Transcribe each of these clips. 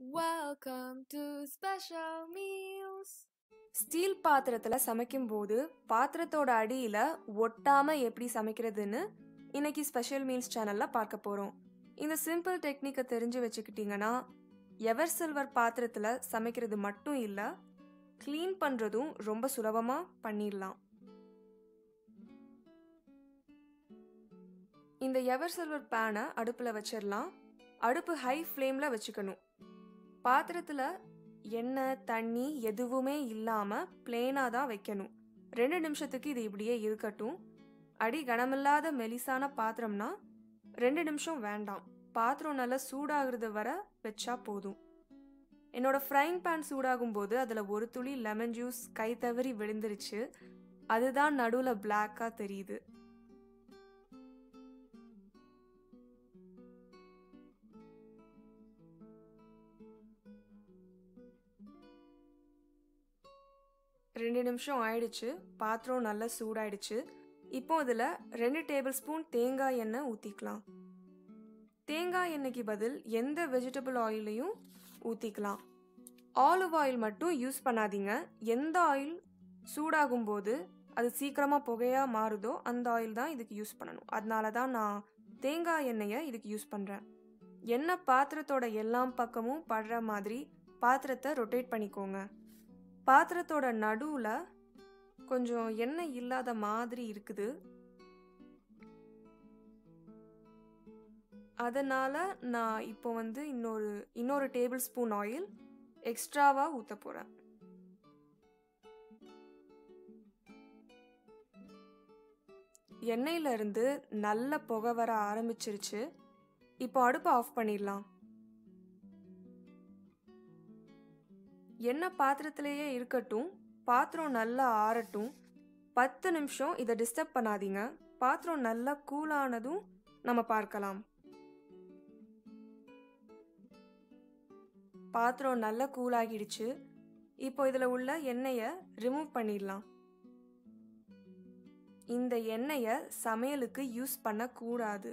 Welcome to Special Meals. Steel பாத்திரத்துல சமைக்கும்போது பாத்திரத்தோட அடியில ஒட்டாம எப்படி சமைக்கிறதுன்னு இன்னைக்கு ஸ்பெஷல் மீல்ஸ் சேனல்ல பார்க்க போறோம் இந்த சிம்பிள் டெக்னிக்கை தெரிஞ்சு வச்சுக்கிட்டீங்கன்னா எவர் சில்வர் பாத்திரத்துல சமைக்கிறது மட்டும் இல்ல க்ளீன் பண்றதும் ரொம்ப சுலபமா பண்ணிடலாம் இந்த எவர் சில்வர் பேனை அடுப்புல வச்சிடலாம் அடுப்பு ஹை ஃப்ளேம்ல வச்சுக்கணும் பாத்திரத்துல எண்ணெய் தண்ணி எதுவுமே இல்லாம பிளேனா தான் வைக்கணும் ரெண்டு நிமிஷத்துக்கு இது இப்படியே இருக்கட்டும் அடி கனமில்லாத மெலிசான பாத்திரம்னா ரெண்டு நிமிஷம் வேண்டாம் பாத்திரம் நல்லா சூடாகிறது வர வச்சா போதும் என்னோட ஃப்ரைங் பேன் சூடாகும் போது அதில் ஒரு துளி லெமன் ஜூஸ் கை தவறி விழுந்துருச்சு அதுதான் நடுவில் பிளாக்காக தெரியுது ரெண்டு நிமிஷம் ஆயிடுச்சு பாத்திரம் நல்லா சூடாயிடுச்சு இப்போ அதில் ரெண்டு டேபிள் ஸ்பூன் தேங்காய் எண்ணெய் ஊற்றிக்கலாம் தேங்காய் எண்ணெய்க்கு பதில் எந்த வெஜிடபிள் ஆயிலையும் ஊற்றிக்கலாம் ஆலிவ் ஆயில் மட்டும் யூஸ் பண்ணாதீங்க எந்த ஆயில் சூடாகும் போது அது சீக்கிரமாக புகையாக மாறுதோ அந்த ஆயில் தான் இதுக்கு யூஸ் பண்ணணும் அதனால தான் நான் தேங்காய் எண்ணெயை இதுக்கு யூஸ் பண்ணுறேன் எண்ணெய் பாத்திரத்தோட எல்லா பக்கமும் படுற மாதிரி பாத்திரத்தை ரொட்டேட் பண்ணிக்கோங்க பாத்திரத்தோட நடுவில் கொஞ்சம் எண்ணெய் இல்லாத மாதிரி இருக்குது அதனால நான் இப்போ வந்து இன்னொரு இன்னொரு டேபிள் ஸ்பூன் ஆயில் எக்ஸ்ட்ராவா ஊத்த போறேன் எண்ணெயில இருந்து நல்ல புகை வர ஆரம்பிச்சிருச்சு இப்போ அடுப்பை ஆஃப் பண்ணிடலாம் எண்ணெய் பாத்திரத்திலேயே இருக்கட்டும் பாத்திரம் நல்லா ஆறட்டும் பத்து நிமிஷம் இதை டிஸ்டர்ப் பண்ணாதீங்க பாத்திரம் நல்லா கூலானதும் நம்ம பார்க்கலாம் பாத்திரம் நல்லா கூலாகிடுச்சு இப்போ இதில் உள்ள எண்ணெயை ரிமூவ் பண்ணிடலாம் இந்த எண்ணெயை சமையலுக்கு யூஸ் பண்ணக்கூடாது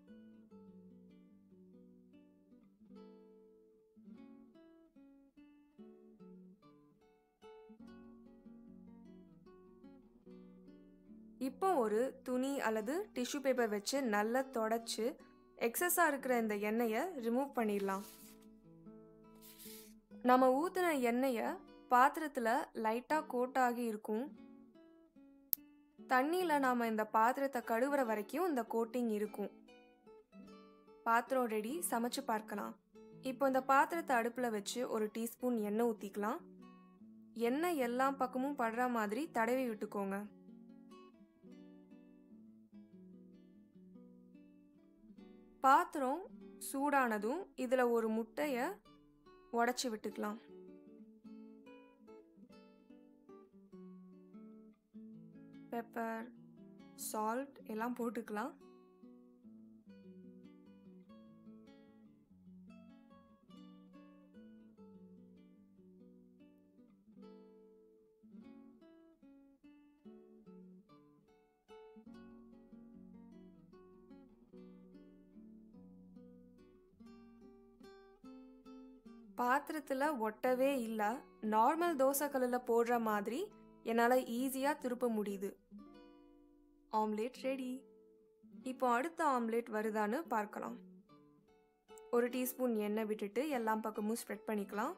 இப்போ ஒரு துணி அல்லது டிஷ்யூ பேப்பர் வச்சு நல்லா தொடச்சு எக்ஸஸாக இருக்கிற இந்த எண்ணெயை ரிமூவ் பண்ணிடலாம் நம்ம ஊற்றின எண்ணெயை பாத்திரத்தில் லைட்டாக கோட் ஆகி இருக்கும் தண்ணியில் நாம் இந்த பாத்திரத்தை கழுவுற வரைக்கும் இந்த கோட்டிங் இருக்கும் பாத்திரம் ரெடி சமைச்சு பார்க்கலாம் இப்போ இந்த பாத்திரத்தை அடுப்பில் வச்சு ஒரு டீஸ்பூன் எண்ணெய் ஊற்றிக்கலாம் எண்ணெய் எல்லா பக்கமும் படுற மாதிரி தடவி விட்டுக்கோங்க பாத்திரம் சூடானதும் இதில் ஒரு முட்டையை உடச்சி விட்டுக்கலாம் பெப்பர் சால்ட் எல்லாம் போட்டுக்கலாம் பாத்திரத்தில் ஒட்டவே இல்லை நார்மல் தோசைக்கல்லில் போடுற மாதிரி என்னால் ஈஸியாக திருப்ப முடியுது ஆம்லேட் ரெடி இப்போ அடுத்த ஆம்லேட் வருதான்னு பார்க்கலாம் ஒரு டீஸ்பூன் எண்ணெய் விட்டுட்டு எல்லா பக்கமும் ஸ்ப்ரெட் பண்ணிக்கலாம்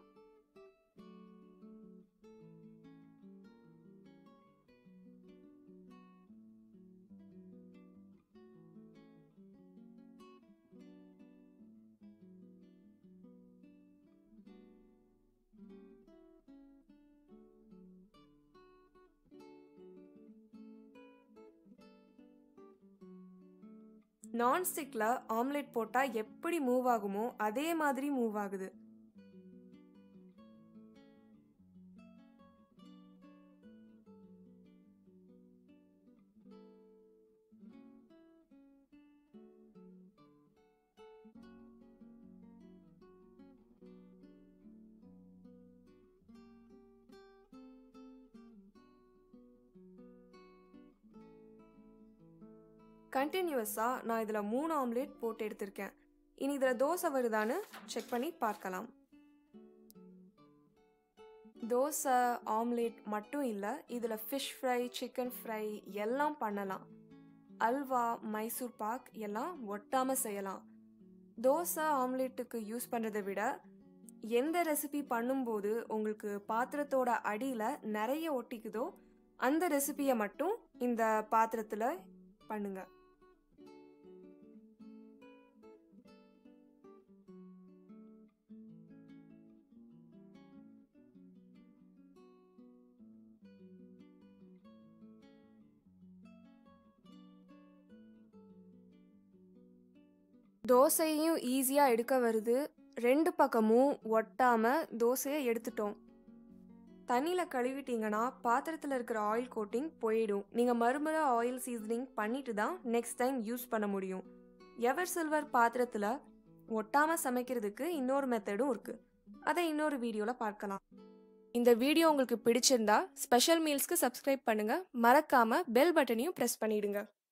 நான்ஸ்டிக்கில் ஆம்லெட் போட்டால் எப்படி மூவ் ஆகுமோ அதே மாதிரி மூவ் ஆகுது கண்டினியூஸாக நான் இதில் மூணு ஆம்லேட் போட்டு எடுத்திருக்கேன் இனி இதில் தோசை வருதான்னு செக் பண்ணி பார்க்கலாம் தோசை ஆம்லேட் மட்டும் இல்லை இதில் ஃபிஷ் ஃப்ரை சிக்கன் ஃப்ரை எல்லாம் பண்ணலாம் அல்வா மைசூர் பாக் எல்லாம் ஒட்டாமல் செய்யலாம் தோசை ஆம்லேட்டுக்கு யூஸ் பண்ணுறதை விட எந்த ரெசிபி பண்ணும்போது உங்களுக்கு பாத்திரத்தோட அடியில் நிறைய ஒட்டிக்குதோ அந்த ரெசிபியை மட்டும் இந்த பாத்திரத்தில் பண்ணுங்க தோசையையும் ஈஸியாக எடுக்க வருது ரெண்டு பக்கமும் ஒட்டாமல் தோசையை எடுத்துட்டோம் தண்ணியில் கழுவிட்டீங்கன்னா பாத்திரத்தில் இருக்கிற ஆயில் கோட்டிங் போயிடும் நீங்கள் மறுமுறை ஆயில் சீசனிங் பண்ணிட்டு தான் நெக்ஸ்ட் டைம் யூஸ் பண்ண முடியும் எவர் சில்வர் பாத்திரத்தில் ஒட்டாமல் சமைக்கிறதுக்கு இன்னொரு மெத்தடும் இருக்குது அதை இன்னொரு வீடியோவில் பார்க்கலாம் இந்த வீடியோ உங்களுக்கு பிடிச்சிருந்தா ஸ்பெஷல் மீல்ஸ்க்கு சப்ஸ்கிரைப் பண்ணுங்கள் மறக்காமல் பெல் பட்டனையும் ப்ரெஸ் பண்ணிடுங்க